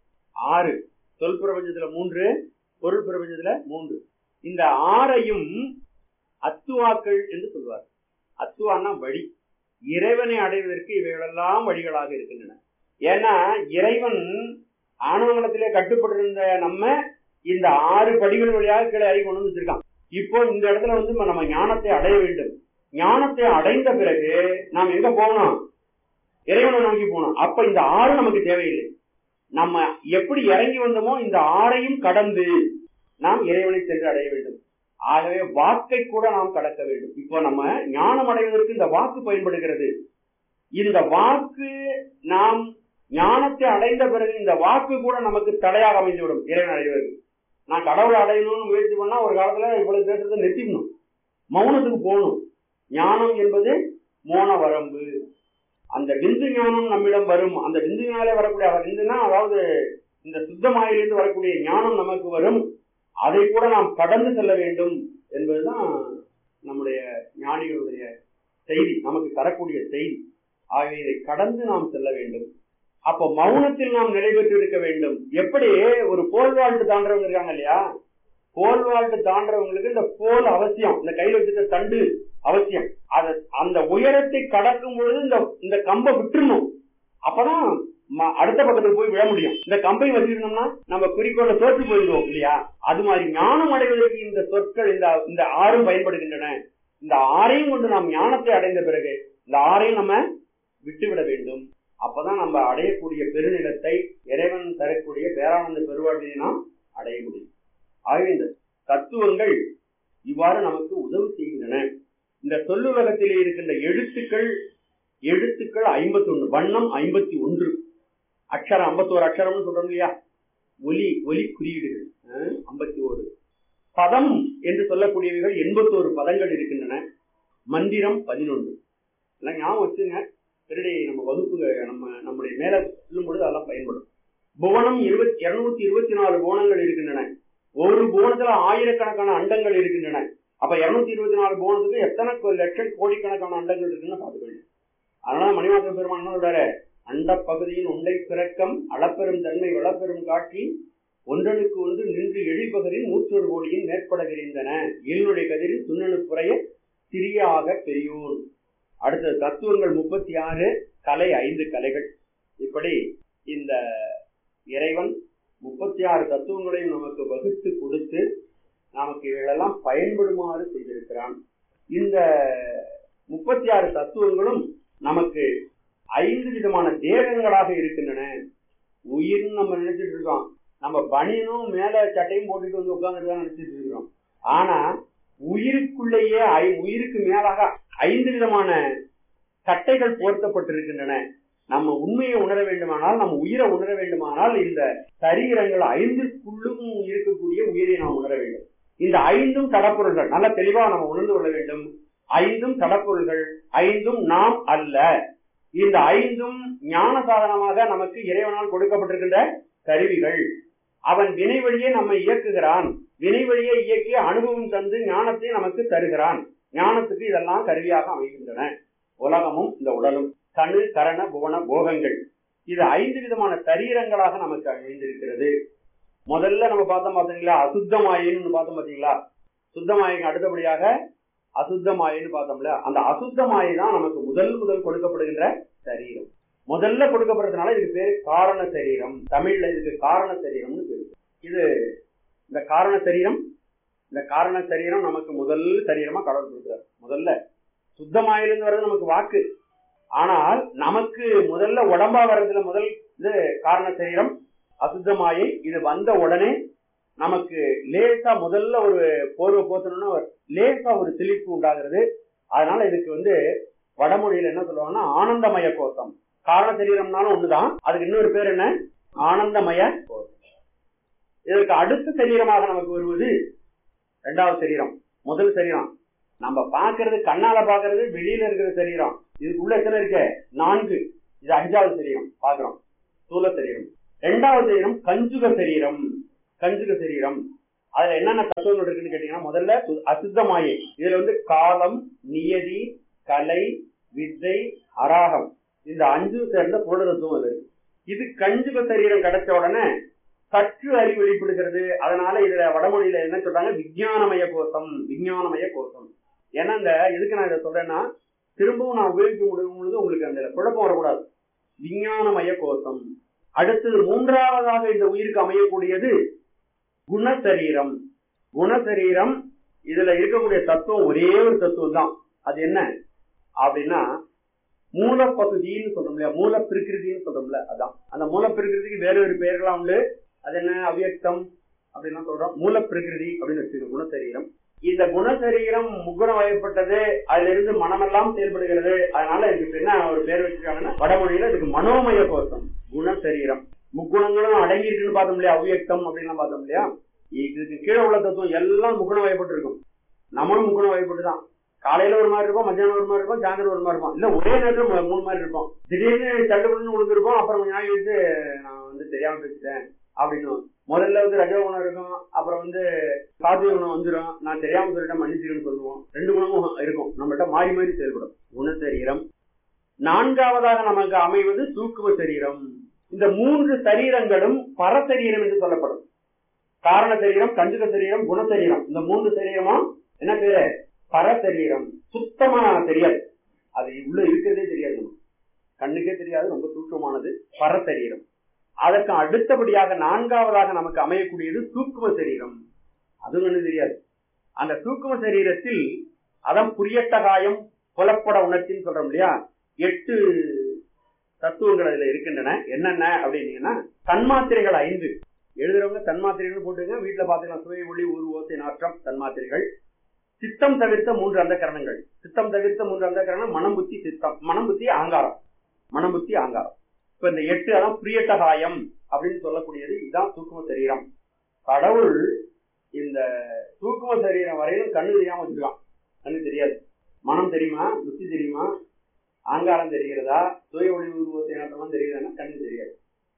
ஆறு சொல் பிரபஞ்சத்துல மூன்று பொருள் பிரபஞ்சத்துல மூன்று இந்த ஆறையும் அத்துவாக்கள் என்று சொல்வார் அத்துவான்னா வழி இறைவனை அடைவதற்கு இவைகளெல்லாம் வழிகளாக இருக்கின்றன ஏன்னா இறைவன் ஆணவமலத்திலே கட்டுப்பட்டிருந்த நம்ம இந்த ஆறு படிகள் வழியாக கீழே இறங்கி கொண்டு வந்து வச்சிருக்கான் இப்போ இந்த இடத்துல வந்து நம்ம ஞானத்தை அடைய வேண்டும் ஞானத்தை அடைந்த பிறகு நாம் எங்க போகணும் இறைவனை நோக்கி போகணும் அப்ப இந்த ஆறு நமக்கு தேவையில்லை நம்ம எப்படி இறங்கி வந்தோமோ இந்த ஆறையும் கடந்து நாம் இறைவனை சென்று அடைய வேண்டும் ஆகவே வாக்கை கூட நாம் கடக்க வேண்டும் இப்போ நம்ம ஞானம் அடைவதற்கு இந்த வாக்கு பயன்படுகிறது இந்த வாக்கு நாம் ஞானத்தை அடைந்த பிறகு இந்த வாக்கு கூட நமக்கு தடையாக அமைந்துவிடும் இறைவன் அடைவதற்கு நான் கடவுளை அடையணும்னு முயற்சி பண்ணா ஒரு காலத்துல இவ்வளவு பேசுறதை நிறுத்திக்கணும் மௌனத்துக்கு போகணும் ஞானம் என்பது மோன வரம்பு அந்த விந்து ஞானம் நம்மிடம் வரும் அந்த விந்துனாலே வரக்கூடிய விந்துனா அதாவது இந்த சுத்தமாயிலிருந்து வரக்கூடிய ஞானம் நமக்கு வரும் அதை கூட நாம் கடந்து செல்ல வேண்டும் என்பதுதான் நம்முடைய ஞானிகளுடைய செய்தி நமக்கு தரக்கூடிய செய்தி ஆகவே இதை கடந்து நாம் செல்ல வேண்டும் அப்ப மௌனத்தில் நாம் நிலை பெற்று இருக்க வேண்டும் எப்படி ஒரு போல் வாழ்த்து தாண்டவங்க இருக்காங்க இல்லையா போல் வாழ்த்து தாண்டவங்களுக்கு இந்த போல் அவசியம் இந்த கையில் வச்சிருக்க தண்டு அவசியம் அத அந்த உயரத்தை கடக்கும் பொழுது இந்த இந்த கம்பை விட்டுறணும் அப்பதான் அடுத்த பக்கத்துக்கு போய் விழ முடியும் இந்த கம்பை வச்சிருந்தோம்னா நம்ம குறிக்கோளை தோற்று போயிடுவோம் இல்லையா அது மாதிரி ஞானம் அடைவதற்கு இந்த சொற்கள் இந்த இந்த ஆறும் பயன்படுகின்றன இந்த ஆறையும் கொண்டு நாம் ஞானத்தை அடைந்த பிறகு இந்த ஆறையும் நம்ம விட்டுவிட வேண்டும் அப்பதான் நம்ம அடையக்கூடிய பெருநிலத்தை இறைவன் தரக்கூடிய பேரானந்த பெருவாழ்வினை நாம் அடைய முடியும் ஆகவே இந்த தத்துவங்கள் இவ்வாறு நமக்கு உதவி செய்கின்றன இந்த சொல்லுலகத்திலே இருக்கின்ற எழுத்துக்கள் எழுத்துக்கள் ஐம்பத்தி ஒன்று வண்ணம் ஐம்பத்தி ஒன்று அக்ஷரம் ஐம்பத்தோரு அக்ஷரம்னு சொல்றோம் இல்லையா ஒலி ஒலி குறியீடுகள் ஐம்பத்தி ஓரு பதம் என்று சொல்லக்கூடியவைகள் எண்பத்தோரு பதங்கள் இருக்கின்றன மந்திரம் பதினொன்று எல்லாம் ஞாபகம் வச்சுங்க திருடி நம்ம வகுப்பு நம்ம நம்முடைய மேல சொல்லும் பொழுது அதெல்லாம் பயன்படும் புவனம் இருபத்தி இருநூத்தி இருபத்தி நாலு புவனங்கள் இருக்கின்றன ஒரு புவனத்துல ஆயிரக்கணக்கான அண்டங்கள் இருக்கின்றன அப்ப இருநூத்தி இருபத்தி நாலு புவனத்துக்கு எத்தனை லட்சம் கோடிக்கணக்கான அண்டங்கள் இருக்குன்னு பாத்துக்கோங்க அதனால மணிவாச பெருமான் என்ன சொல்றாரு அண்ட பகுதியின் உண்டை பிறக்கம் அளப்பெரும் தன்மை வளப்பெரும் காட்சி ஒன்றனுக்கு ஒன்று நின்று எழில்பகரின் நூற்றொரு கோடியின் மேற்பட விரிந்தன இயலுடைய கதிரில் துண்ணனு குறைய சிறியாக பெரியோன் அடுத்த தத்துவங்கள் முப்பத்தி ஆறு கலை ஐந்து கலைகள் இப்படி இந்த இறைவன் முப்பத்தி ஆறு தத்துவங்களையும் நமக்கு வகுத்து கொடுத்து நமக்கு இவைகளெல்லாம் பயன்படுமாறு செய்திருக்கிறான் இந்த முப்பத்தி ஆறு தத்துவங்களும் நமக்கு ஐந்து விதமான தேகங்களாக இருக்கின்றன உயிர்னு நம்ம நினைச்சிட்டு இருக்கோம் நம்ம பனியனும் மேல சட்டையும் போட்டுட்டு வந்து உட்கார்ந்துட்டு நினைச்சிட்டு இருக்கிறோம் ஆனா உயிருக்குள்ளேயே உயிருக்கு மேலாக ஐந்து விதமான சட்டைகள் போர்த்தப்பட்டிருக்கின்றன நம்ம உண்மையை உணர வேண்டுமானால் நம்ம உயிரை உணர வேண்டுமானால் இந்த சரீரங்கள் ஐந்துக்குள்ளும் இருக்கக்கூடிய உயிரை நாம் உணர வேண்டும் இந்த ஐந்தும் தடப்பொருள்கள் நல்ல தெளிவா நம்ம உணர்ந்து கொள்ள வேண்டும் ஐந்தும் தடப்பொருள்கள் ஐந்தும் நாம் அல்ல இந்த ஐந்தும் ஞான சாதனமாக நமக்கு இறைவனால் கொடுக்கப்பட்டிருக்கின்ற கருவிகள் அவன் வினை வழியே நம்மை இயக்குகிறான் வினை வழியே இயக்கி அனுபவம் தந்து ஞானத்தை நமக்கு தருகிறான் ஞானத்துக்கு இதெல்லாம் கருவியாக அமைகின்றன உலகமும் இந்த உடலும் கணு கரண புவன போகங்கள் இது ஐந்து விதமான சரீரங்களாக நமக்கு அமைந்திருக்கிறது முதல்ல நம்ம பார்த்தோம் பார்த்தீங்களா அசுத்தமாயின்னு பார்த்தோம் பார்த்தீங்களா சுத்தமாயிக்கு அடுத்தபடியாக அசுத்தமாயின்னு பார்த்தோம்ல அந்த அசுத்தமாயை தான் நமக்கு முதல் முதல் கொடுக்கப்படுகின்ற சரீரம் முதல்ல கொடுக்கப்படுறதுனால இதுக்கு பேரு காரண சரீரம் தமிழ்ல இதுக்கு காரண சரீரம்னு பேரு இது இந்த காரண சரீரம் இந்த காரண சரீரம் நமக்கு முதல் சரீரமா கடவுள் கொடுக்குறாரு முதல்ல சுத்தமாயிலிருந்து வர்றது நமக்கு வாக்கு ஆனால் நமக்கு முதல்ல உடம்பா வர்றதுல முதல் இது காரண சரீரம் அசுத்தமாயை இது வந்த உடனே நமக்கு லேசா முதல்ல ஒரு போர்வை போத்தணும்னா லேசா ஒரு சிலிப்பு உண்டாகிறது அதனால இதுக்கு வந்து வடமொழியில என்ன சொல்லுவாங்கன்னா ஆனந்தமய கோஷம் காரண சரீரம்னாலும் ஒண்ணுதான் அதுக்கு இன்னொரு பேர் என்ன ஆனந்தமய கோஷம் இதற்கு அடுத்த சரீரமாக நமக்கு வருவது இரண்டாவது சரீரம் முதல் சரீரம் நம்ம பாக்குறது கண்ணால பாக்குறது வெளியில இருக்கிற சரீரம் இதுக்குள்ள எத்தனை இருக்கு நான்கு இது அஞ்சாவது சரீரம் பாக்குறோம் ஸ்தூல சரீரம் இரண்டாவது சரீரம் கஞ்சுக சரீரம் கஞ்சுக சரீரம் அதுல என்னென்ன தத்துவங்கள் இருக்குன்னு கேட்டீங்கன்னா முதல்ல சு- அசுத்த மாயை இதுல வந்து காலம் நியதி கலை வித்தை அராகம் இந்த அஞ்சும் சேர்ந்த புல தத்துவம் அது இது கஞ்சுக சரீரம் கிடைச்ச உடனே சற்று அறிவு வெளிப்படுகிறது அதனால இதுல வடமொழியில என்ன சொல்றாங்க விஞ்ஞானமய கோஷம் விஞ்ஞானமய கோஷம் ஏன்னா இந்த எதுக்கு நான் இதை சொல்றேன்னா திரும்பவும் நான் உபயோகிக்க முடியும் பொழுது உங்களுக்கு அந்த குழப்பம் வரக்கூடாது விஞ்ஞானமய கோஷம் அடுத்தது மூன்றாவதாக இந்த உயிருக்கு அமையக்கூடியது குணசரீரம் குணசரீரம் இதுல இருக்கக்கூடிய தத்துவம் ஒரே ஒரு தத்துவம் தான் அது என்ன அப்படின்னா மூலப்பகுதின்னு சொல்றோம் இல்லையா மூல பிரகிருதின்னு சொல்றோம்ல அதான் அந்த மூல பிரகிருதிக்கு வேற ஒரு பெயர்கள்லாம் உண்டு அது என்ன அவ்யக்தம் அப்படின்லாம் சொல்றோம் மூல பிரகிருதி அப்படின்னு வச்சுக்கோங்க குணசரீரம் இந்த குணசரீரம் முக்குணம் வயப்பட்டது அதுல இருந்து மனமெல்லாம் செயல்படுகிறது அதனால இதுக்கு என்ன ஒரு பேர் வச்சிருக்காங்கன்னா வடமொழியில இதுக்கு மனோமய கோஷம் குணசரீரம் முக்குணங்களும் அடங்கி இருக்குன்னு பார்த்தோம் இல்லையா அவ்யக்தம் அப்படின்லாம் பார்த்தோம் இல்லையா இதுக்கு கீழே உள்ள தத்துவம் எல்லாம் முக்குணம் வயப்பட்டு இருக்கும் நம்மளும் முக்குணம் வயப்பட்டு தான் காலையில ஒரு மாதிரி இருப்போம் மத்தியானம் ஒரு மாதிரி இருப்போம் சாயந்தரம் ஒரு மாதிரி இருப்போம் இல்ல ஒரே நேரத்துல மூ- மூணு மாதிரி இருப்போம் திடீர்னு தள்ளுபடினு விழுந்திருப்போம் அப்புறம் கொஞ்ச நாள் கழிச்சு நான் வந்து தெரியாம பேசிட்டேன் அப்படின்னு முதல்ல வந்து ரஜகுணம் இருக்கும் அப்புறம் வந்து சாத்விக குணம் வந்துடும் நான் தெரியாம சொல்லிட்டேன் மன்னிச்சிருன்னு சொல்லுவோம் ரெண்டு குணமும் இருக்கும் நம்மகிட்ட மாறி மாறி செயல்படும் குணசரீரம் நான்காவதாக நமக்கு அமைவது சூக்கும சரீரம் இந்த மூன்று சரீரங்களும் பரசரீரம் என்று சொல்லப்படும் காரண சரீரம் கஞ்சுக சரீரம் குணசரீரம் இந்த மூன்று சரீரமும் என்ன பேரு பரசரீரம் சுத்தமா தெரியாது அது உள்ள இருக்கிறதே தெரியாது நமக்கு கண்ணுக்கே தெரியாது ரொம்ப சூட்சமானது பரசரீரம் அதற்கு அடுத்தபடியாக நான்காவதாக நமக்கு அமையக்கூடியது சூக்கும சரீரம் அதுவும் ஒண்ணு தெரியாது அந்த சூக்கும சரீரத்தில் அதான் புரியட்ட காயம் புலப்பட உணர்ச்சின்னு சொல்றோம் இல்லையா எட்டு தத்துவங்கள் அதுல இருக்கின்றன என்னென்ன அப்படின்னீங்கன்னா தன்மாத்திரைகள் ஐந்து எழுதுறவங்க தன்மாத்திரைகள் போட்டுங்க வீட்டுல பாத்துக்கலாம் சுவை ஒளி ஊர் ஓசை நாற்றம் தன்மாத்திரைகள் சித்தம் தவிர்த்த மூன்று அந்த கரணங்கள் சித்தம் தவிர்த்த மூன்று அந்த கரணம் மனம் புத்தி சித்தம் மனம் புத்தி ஆங்காரம் மனம் புத்தி ஆங்காரம் இப்ப இந்த எட்டு அதான் பிரியட்டகாயம் அப்படின்னு சொல்லக்கூடியது இதுதான் சூக்கும சரீரம் கடவுள் இந்த சூக்கும சரீரம் வரையிலும் கண்ணு தெரியாம வச்சிருக்கான் கண்ணு தெரியாது மனம் தெரியுமா புத்தி தெரியுமா ஆங்காரம் தெரிகிறதா சுய ஒளி உருவத்தை நாட்டமா தெரியுதான்னா கண்ணு தெரியாது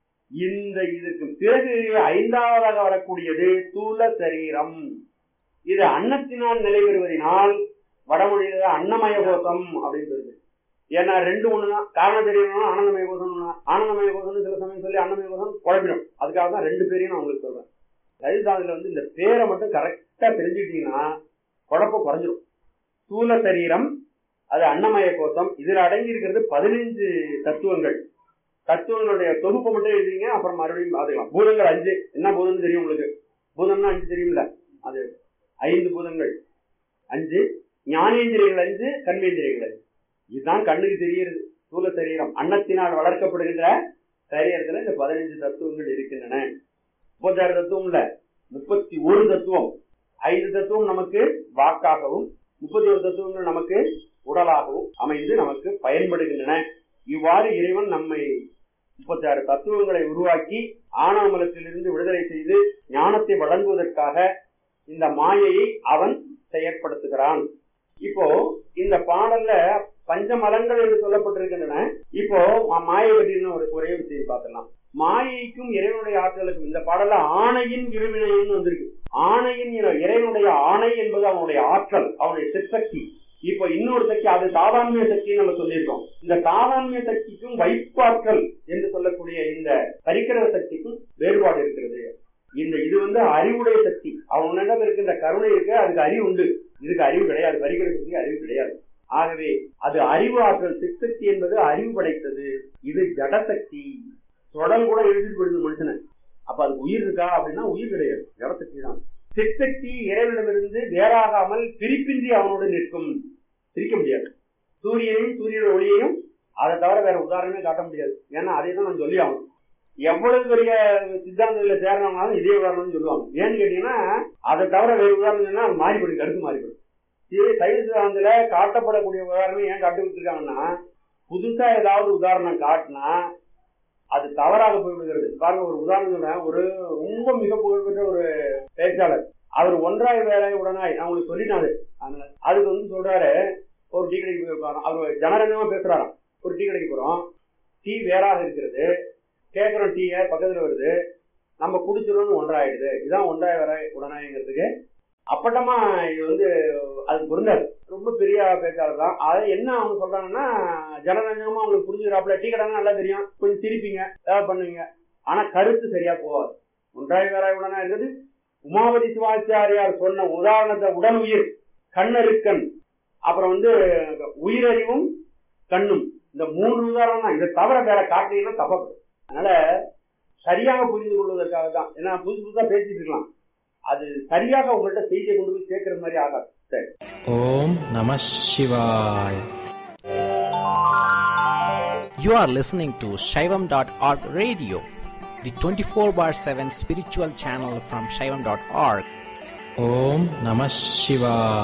இந்த இதுக்கு பிறகு ஐந்தாவதாக வரக்கூடியது ஸ்தூல சரீரம் இது அன்னத்தினால் நிலை பெறுவதனால் வடமொழியில அன்னமய கோஷம் அப்படின்னு சொல்லுது ஏன்னா ரெண்டு ஒண்ணுதான் காரண தெரியணும் ஆனந்தமய கோஷம் ஆனந்தமய கோஷம்னு சில சமயம் சொல்லி அன்னமய கோஷம் குழப்பிடும் அதுக்காக தான் ரெண்டு பேரையும் நான் உங்களுக்கு சொல்றேன் லலிதாதுல வந்து இந்த பேரை மட்டும் கரெக்டா தெரிஞ்சுக்கிட்டீங்கன்னா குழப்பம் குறைஞ்சிரும் ஸ்தூல சரீரம் அது அன்னமய கோஷம் இதுல அடங்கி இருக்கிறது பதினைஞ்சு தத்துவங்கள் தத்துவங்களுடைய தொகுப்பு மட்டும் எழுதிங்க அப்புறம் மறுபடியும் பாத்துக்கலாம் பூதங்கள் அஞ்சு என்ன பூதம்னு தெரியும் உங்களுக்கு பூதம்னா அஞ்சு தெரியும்ல அது ஐந்து பூதங்கள் அஞ்சு ஞானேந்திரியங்கள் அஞ்சு கர்மேந்திரியங்கள் அஞ்சு இதுதான் கண்ணுக்கு தெரிகிறது ஸ்தூல சரீரம் அன்னத்தினால் வளர்க்கப்படுகின்ற சரீரத்துல இந்த பதினைஞ்சு தத்துவங்கள் இருக்கின்றன முப்பத்தாறு தத்துவம் இல்ல முப்பத்தி ஒரு தத்துவம் ஐந்து தத்துவம் நமக்கு வாக்காகவும் முப்பத்தி ஒரு தத்துவங்கள் நமக்கு உடலாகவும் அமைந்து நமக்கு பயன்படுகின்றன இவ்வாறு இறைவன் நம்மை முப்பத்தி ஆறு தத்துவங்களை உருவாக்கி ஆணவமலத்திலிருந்து விடுதலை செய்து ஞானத்தை வழங்குவதற்காக இந்த மாயையை அவன் செயற்படுத்துகிறான் இப்போ இந்த பாடல்ல பஞ்சமலங்கள் என்று சொல்லப்பட்டிருக்கின்றன இப்போ மா- மாயை பற்றி இன்னும் ஒரு ஒரே விஷயம் பார்க்கலாம் மாயைக்கும் இறைவனுடைய ஆற்றலுக்கும் இந்த பாடல்ல ஆணையின் இருவினைன்னு வந்திருக்கு ஆணையின் இர- இறைவனுடைய ஆணை என்பது அவனுடைய ஆற்றல் அவனுடைய சிற்சக்தி இப்போ இன்னொரு சக்தி அது சாதான்மிய சக்தின்னு நம்ம சொல்லியிருக்கோம் இந்த சாதான்மிய சக்திக்கும் வைப்பாற்றல் என்று சொல்லக்கூடிய இந்த பரிக்கிரக சக்திக்கும் வேறுபாடு இருக்கிறது இந்த இது வந்து அறிவுடைய சக்தி அவனிடம் இருக்கின்ற கருணை இருக்கு அதுக்கு அறிவு உண்டு இதுக்கு அறிவு கிடையாது பரிக்கிற சக்திக்கு அறிவு கிடையாது ஆகவே அது அறிவு ஆற்றல் சிற்சக்தி என்பது அறிவு படைத்தது இது ஜடசக்தி தொடல் கூட எழுதிட்டு போயிடுது மனுஷனை அப்ப அதுக்கு உயிர் இருக்கா அப்படின்னா உயிர் கிடையாது ஜடசக்தி தான் சிற்சக்தி இறைவனிடமிருந்து வேறாகாமல் பிரிப்பின்றி அவனோடு நிற்கும் பிரிக்க முடியாது சூரியனையும் சூரியனோட ஒளியையும் அதை தவிர வேற உதாரணமே காட்ட முடியாது ஏன்னா அதை தான் நான் சொல்லி ஆகணும் எவ்வளவு பெரிய சித்தாந்தத்துல சேர்றவங்களாலும் இதே உதாரணம்னு சொல்லுவாங்க ஏன்னு கேட்டீங்கன்னா அதை தவிர வேற உதாரணம் சொன்னா அது மாறிப்படும் கருத்து மாறிப்படும் இது சைவ சித்தாந்தத்துல காட்டப்படக்கூடிய உதாரணம் ஏன் காட்டி விட்டுருக்காங்கன்னா புதுசா ஏதாவது உதாரணம் காட்டினா அது தவறாக போய்விடுகிறது பாருங்க ஒரு உதாரணம் சொல்றேன் ஒரு ரொம்ப மிக புகழ்பெற்ற ஒரு பேச்சாளர் அவர் ஒன்றாய் வேலை உடனாய் நான் உங்களுக்கு சொல்லிட்டாரு அதனால அதுக்கு வந்து சொல்றாரு ஒரு டீ கடைக்கு போய் உட்காரோம் அவர் ஜனரஞ்சமா பேசுறாராம் ஒரு டீ கடைக்கு போறோம் டீ வேறாக இருக்கிறது கேட்குறோம் டீயை பக்கத்துல வருது நம்ம குடிச்சிருவோம்னு ஒன்றாயிடுது இதான் ஒன்றாய் வர உடனாய்ங்கிறதுக்கு அப்பட்டமா இது வந்து அது பொருந்தாது ரொம்ப பெரிய பேச்சாளர் தான் அதை என்ன அவங்க சொல்றாங்கன்னா ஜனரஞ்சகமா அவங்களுக்கு புரிஞ்சுக்கிறாப்புல டீ கடை நல்லா தெரியும் கொஞ்சம் திருப்பிங்க ஏதாவது பண்ணுவீங்க ஆனா கருத்து சரியா போகாது ஒன்றாய் வர உடனா இருக்கிறது உமாவதி சிவாச்சாரியார் சொன்ன உதாரணத்தை உடல் உயிர் கண்ணருக்கண் அப்புறம் வந்து உயிரறிவும் கண்ணும் இந்த மூன்று உதாரணம் தான் இதை தவிர வேற காட்டினீங்கன்னா தப்பப்படும் அதனால சரியாக புரிந்து கொள்வதற்காக தான் ஏன்னா புதுசு புதுசா பேசிட்டு இருக்கலாம் அது சரியாக உங்கள்கிட்ட செய்தியை கொண்டு போய் சேர்க்கிற மாதிரி ஆகாது சரி ஓம் நம சிவாய் You are listening to Shaivam.org radio, the 24 bar 7 spiritual channel from Shaivam.org. Om Namah Shivaya.